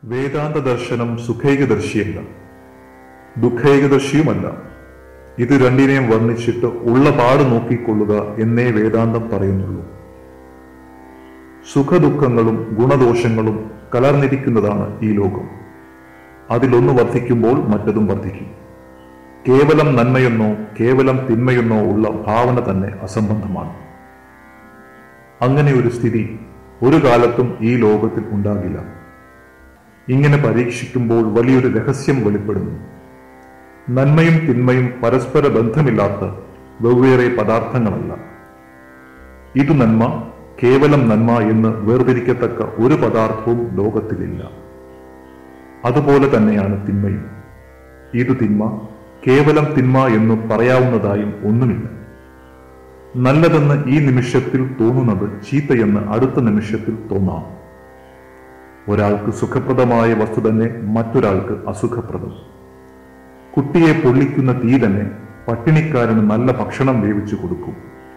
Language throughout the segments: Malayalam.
വേദാന്ത ദർശനം സുഖൈകദർശിയല്ല ദുഃഖൈകദർശിയുമല്ല ഇത് രണ്ടിനെയും വർണ്ണിച്ചിട്ട് ഉള്ള പാട് നോക്കിക്കൊള്ളുക എന്നേ വേദാന്തം പറയുന്നുള്ളൂ സുഖദുഃഖങ്ങളും ഗുണദോഷങ്ങളും കലർന്നിരിക്കുന്നതാണ് ഈ ലോകം അതിലൊന്ന് വർദ്ധിക്കുമ്പോൾ മറ്റതും വർദ്ധിക്കും കേവലം നന്മയെന്നോ കേവലം തിന്മയെന്നോ ഉള്ള ഭാവന തന്നെ അസംബന്ധമാണ് അങ്ങനെ ഒരു സ്ഥിതി ഒരു കാലത്തും ഈ ലോകത്തിൽ ഉണ്ടാകില്ല ഇങ്ങനെ പരീക്ഷിക്കുമ്പോൾ വലിയൊരു രഹസ്യം വെളിപ്പെടുന്നു നന്മയും തിന്മയും പരസ്പര ബന്ധമില്ലാത്ത വെവ്വേറെ പദാർത്ഥങ്ങളല്ല ഇതു നന്മ കേവലം നന്മ എന്ന് വേർതിരിക്കത്തക്ക ഒരു പദാർത്ഥവും ലോകത്തിലില്ല അതുപോലെ തന്നെയാണ് തിന്മയും ഇതു തിന്മ കേവലം തിന്മ എന്ന് പറയാവുന്നതായും ഒന്നുമില്ല നല്ലതെന്ന് ഈ നിമിഷത്തിൽ തോന്നുന്നത് ചീത്തയെന്ന് അടുത്ത നിമിഷത്തിൽ തോന്നാം ഒരാൾക്ക് സുഖപ്രദമായ വസ്തു തന്നെ മറ്റൊരാൾക്ക് അസുഖപ്രദം കുട്ടിയെ പൊള്ളിക്കുന്ന തീ തന്നെ പട്ടിണിക്കാരന് നല്ല ഭക്ഷണം വേവിച്ചു കൊടുക്കും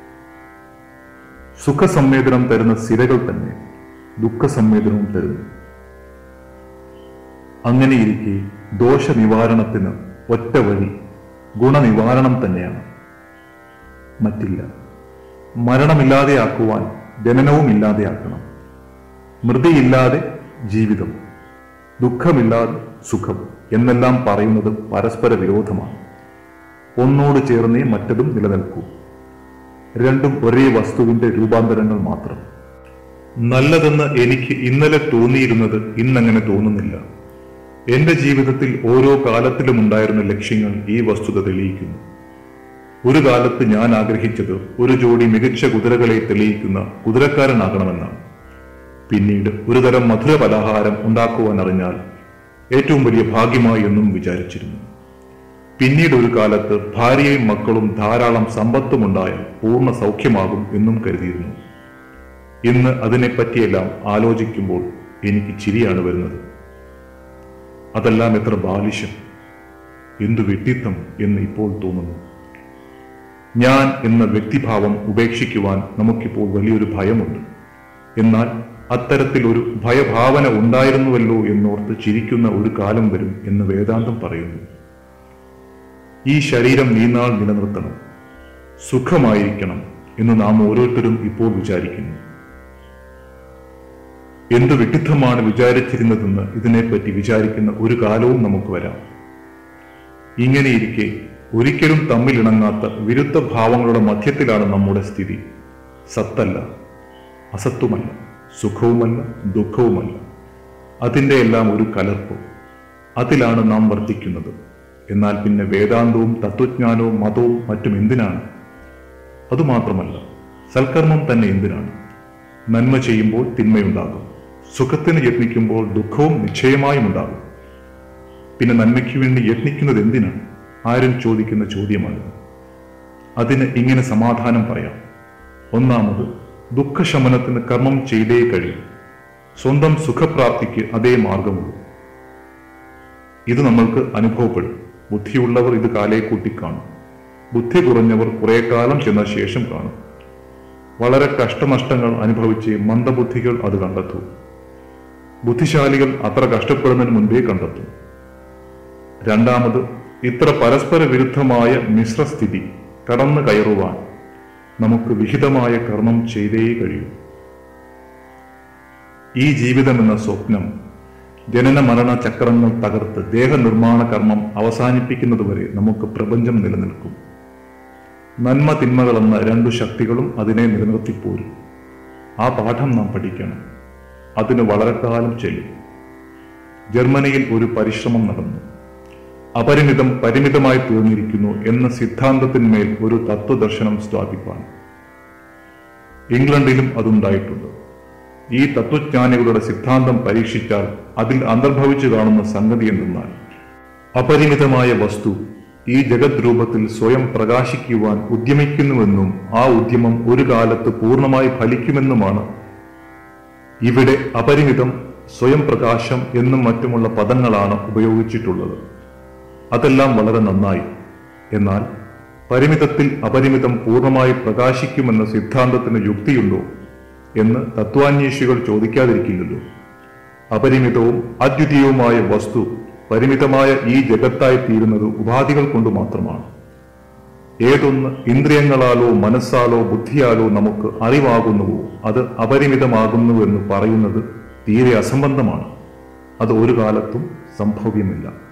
സുഖസംവേദനം തരുന്ന സിരകൾ തന്നെ ദുഃഖസംവേദനവും തരുന്നു അങ്ങനെയിരിക്കെ ദോഷനിവാരണത്തിന് ഒറ്റ വഴി ഗുണനിവാരണം തന്നെയാണ് മറ്റില്ല മരണമില്ലാതെയാക്കുവാൻ ജനനവും ഇല്ലാതെയാക്കണം മൃതിയില്ലാതെ ജീവിതം ദുഃഖമില്ലാതെ സുഖം എന്നെല്ലാം പറയുന്നത് പരസ്പര വിരോധമാണ് ഒന്നോട് ചേർന്നേ മറ്റതും നിലനിൽക്കൂ രണ്ടും ഒരേ വസ്തുവിന്റെ രൂപാന്തരങ്ങൾ മാത്രം നല്ലതെന്ന് എനിക്ക് ഇന്നലെ തോന്നിയിരുന്നത് ഇന്നങ്ങനെ തോന്നുന്നില്ല എന്റെ ജീവിതത്തിൽ ഓരോ കാലത്തിലും ഉണ്ടായിരുന്ന ലക്ഷ്യങ്ങൾ ഈ വസ്തുത തെളിയിക്കുന്നു ഒരു കാലത്ത് ഞാൻ ആഗ്രഹിച്ചത് ഒരു ജോഡി മികച്ച കുതിരകളെ തെളിയിക്കുന്ന കുതിരക്കാരനാകണമെന്നാണ് പിന്നീട് ഒരു തരം മധുര പലഹാരം ഉണ്ടാക്കുവാൻ അറിഞ്ഞാൽ ഏറ്റവും വലിയ ഭാഗ്യമായി എന്നും വിചാരിച്ചിരുന്നു പിന്നീട് ഒരു കാലത്ത് ഭാര്യയും മക്കളും ധാരാളം സമ്പത്തും ഉണ്ടായാൽ പൂർണ്ണ സൗഖ്യമാകും എന്നും കരുതിയിരുന്നു ഇന്ന് അതിനെപ്പറ്റിയെല്ലാം ആലോചിക്കുമ്പോൾ എനിക്ക് ചിരിയാണ് വരുന്നത് അതെല്ലാം എത്ര ബാലിശം എന്തു വ്യക്തിത്വം എന്ന് ഇപ്പോൾ തോന്നുന്നു ഞാൻ എന്ന വ്യക്തിഭാവം ഉപേക്ഷിക്കുവാൻ നമുക്കിപ്പോൾ വലിയൊരു ഭയമുണ്ട് എന്നാൽ അത്തരത്തിൽ ഒരു ഭയഭാവന ഉണ്ടായിരുന്നുവല്ലോ എന്നോർത്ത് ചിരിക്കുന്ന ഒരു കാലം വരും എന്ന് വേദാന്തം പറയുന്നു ഈ ശരീരം നീനാൾ നിലനിർത്തണം സുഖമായിരിക്കണം എന്ന് നാം ഓരോരുത്തരും ഇപ്പോൾ വിചാരിക്കുന്നു എന്തു വിഡിത്തമാണ് വിചാരിച്ചിരുന്നതെന്ന് ഇതിനെപ്പറ്റി വിചാരിക്കുന്ന ഒരു കാലവും നമുക്ക് വരാം ഇങ്ങനെയിരിക്കെ ഒരിക്കലും തമ്മിലിണങ്ങാത്ത വിരുദ്ധ ഭാവങ്ങളുടെ മധ്യത്തിലാണ് നമ്മുടെ സ്ഥിതി സത്തല്ല അസത്വമല്ല സുഖവുമല്ല ദുഃഖവുമല്ല അതിൻ്റെ എല്ലാം ഒരു കലർപ്പ് അതിലാണ് നാം വർദ്ധിക്കുന്നത് എന്നാൽ പിന്നെ വേദാന്തവും തത്വജ്ഞാനവും മതവും മറ്റും എന്തിനാണ് അതുമാത്രമല്ല സൽക്കർമ്മം തന്നെ എന്തിനാണ് നന്മ ചെയ്യുമ്പോൾ തിന്മയുണ്ടാകും സുഖത്തിന് യത്നിക്കുമ്പോൾ ദുഃഖവും നിശ്ചയമായും ഉണ്ടാകും പിന്നെ നന്മയ്ക്ക് വേണ്ടി യത്നിക്കുന്നത് എന്തിനാണ് ആരും ചോദിക്കുന്ന ചോദ്യമാണിത് അതിന് ഇങ്ങനെ സമാധാനം പറയാം ഒന്നാമത് ദുഃഖശമനത്തിന് കർമ്മം ചെയ്തേ കഴിയും സ്വന്തം സുഖപ്രാപ്തിക്ക് അതേ മാർഗമുള്ളൂ ഇത് നമ്മൾക്ക് അനുഭവപ്പെടും ബുദ്ധിയുള്ളവർ ഇത് കാലേ കൂട്ടി കാണും ബുദ്ധി കുറഞ്ഞവർ കുറെ കാലം ചെന്ന ശേഷം കാണും വളരെ കഷ്ടനഷ്ടങ്ങൾ അനുഭവിച്ച് മന്ദബുദ്ധികൾ അത് കണ്ടെത്തും ബുദ്ധിശാലികൾ അത്ര കഷ്ടപ്പെടുന്നതിന് മുൻപേ കണ്ടെത്തും രണ്ടാമത് ഇത്ര പരസ്പര വിരുദ്ധമായ മിശ്രസ്ഥിതി കടന്നു കയറുവാൻ നമുക്ക് വിഹിതമായ കർമ്മം ചെയ്തേ കഴിയൂ ഈ ജീവിതമെന്ന സ്വപ്നം ജനന മരണ ചക്രങ്ങൾ തകർത്ത് ദേഹനിർമ്മാണ കർമ്മം അവസാനിപ്പിക്കുന്നതുവരെ നമുക്ക് പ്രപഞ്ചം നിലനിൽക്കും നന്മ തിന്മകളെന്ന രണ്ടു ശക്തികളും അതിനെ നിലനിർത്തിപ്പോരും ആ പാഠം നാം പഠിക്കണം അതിന് വളരെ കാലം ചെല്ലും ജർമ്മനിയിൽ ഒരു പരിശ്രമം നടന്നു അപരിമിതം പരിമിതമായി തീർന്നിരിക്കുന്നു എന്ന സിദ്ധാന്തത്തിന്മേൽ ഒരു തത്വദർശനം സ്ഥാപിപ്പാൻ ഇംഗ്ലണ്ടിലും അതുണ്ടായിട്ടുണ്ട് ഈ തത്വജ്ഞാനികളുടെ സിദ്ധാന്തം പരീക്ഷിച്ചാൽ അതിൽ അന്തർഭവിച്ചു കാണുന്ന സംഗതി എന്തെന്നാൽ അപരിമിതമായ വസ്തു ഈ ജഗത് രൂപത്തിൽ സ്വയം പ്രകാശിക്കുവാൻ ഉദ്യമിക്കുന്നുവെന്നും ആ ഉദ്യമം ഒരു കാലത്ത് പൂർണ്ണമായി ഫലിക്കുമെന്നുമാണ് ഇവിടെ അപരിമിതം സ്വയം പ്രകാശം എന്നും മറ്റുമുള്ള പദങ്ങളാണ് ഉപയോഗിച്ചിട്ടുള്ളത് അതെല്ലാം വളരെ നന്നായി എന്നാൽ പരിമിതത്തിൽ അപരിമിതം പൂർണ്ണമായി പ്രകാശിക്കുമെന്ന സിദ്ധാന്തത്തിന് യുക്തിയുണ്ടോ എന്ന് തത്വാന്വേഷികൾ ചോദിക്കാതിരിക്കില്ലല്ലോ അപരിമിതവും അദ്വിതീയവുമായ വസ്തു പരിമിതമായ ഈ ജഗത്തായി തീരുന്നത് ഉപാധികൾ കൊണ്ട് മാത്രമാണ് ഏതൊന്ന് ഇന്ദ്രിയങ്ങളാലോ മനസ്സാലോ ബുദ്ധിയാലോ നമുക്ക് അറിവാകുന്നുവോ അത് അപരിമിതമാകുന്നുവെന്ന് പറയുന്നത് തീരെ അസംബന്ധമാണ് അത് ഒരു കാലത്തും സംഭവ്യമില്ല